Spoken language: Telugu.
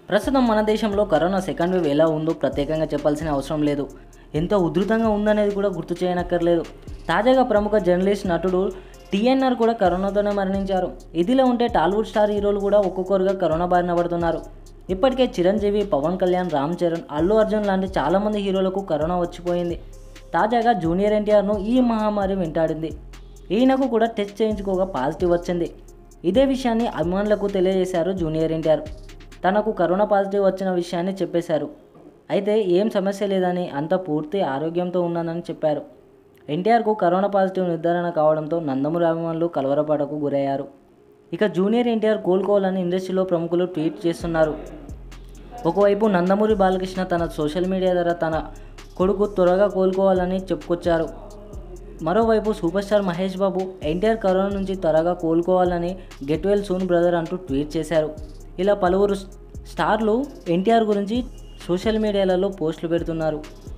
ప్రస్తుతం మన దేశంలో కరోనా సెకండ్ వేవ్ ఎలా ఉందో ప్రత్యేకంగా చెప్పాల్సిన అవసరం లేదు ఎంత ఉధృతంగా ఉందనేది కూడా గుర్తు చేయనక్కర్లేదు తాజాగా ప్రముఖ జర్నలిస్ట్ నటుడు టీఎన్ఆర్ కూడా కరోనాతోనే మరణించారు ఇదిలా ఉంటే టాలీవుడ్ స్టార్ హీరోలు కూడా ఒక్కొక్కరుగా కరోనా బారిన పడుతున్నారు ఇప్పటికే చిరంజీవి పవన్ కళ్యాణ్ రామ్ చరణ్ అల్లు అర్జున్ లాంటి చాలామంది హీరోలకు కరోనా వచ్చిపోయింది తాజాగా జూనియర్ ఎన్టీఆర్ను ఈ మహమ్మారి వెంటాడింది ఈయనకు కూడా టెస్ట్ చేయించుకోగా పాజిటివ్ వచ్చింది ఇదే విషయాన్ని అభిమానులకు తెలియజేశారు జూనియర్ ఎన్టీఆర్ తనకు కరోనా పాజిటివ్ వచ్చిన విషయాన్ని చెప్పేశారు అయితే ఏం సమస్య లేదని అంత పూర్తి ఆరోగ్యంతో ఉన్నానని చెప్పారు ఎన్టీఆర్కు కరోనా పాజిటివ్ నిర్ధారణ కావడంతో నందమూరి అభిమానులు కలవరపాటకు గురయ్యారు ఇక జూనియర్ ఎన్టీఆర్ కోలుకోవాలని ఇండస్ట్రీలో ప్రముఖులు ట్వీట్ చేస్తున్నారు ఒకవైపు నందమూరి బాలకృష్ణ తన సోషల్ మీడియా ద్వారా తన కొడుకు త్వరగా కోలుకోవాలని చెప్పుకొచ్చారు మరోవైపు super star Mahesh Babu NTR corona నుంచి త్వరగా కోలుకోవాలని గెట్ వెల్ సూన్ బ్రదర్ అంటూ ట్వీట్ చేశారు ఇలా పలువురు స్టార్లు ఎన్టీఆర్ గురించి సోషల్ మీడియాలలో పోస్టులు పెడుతున్నారు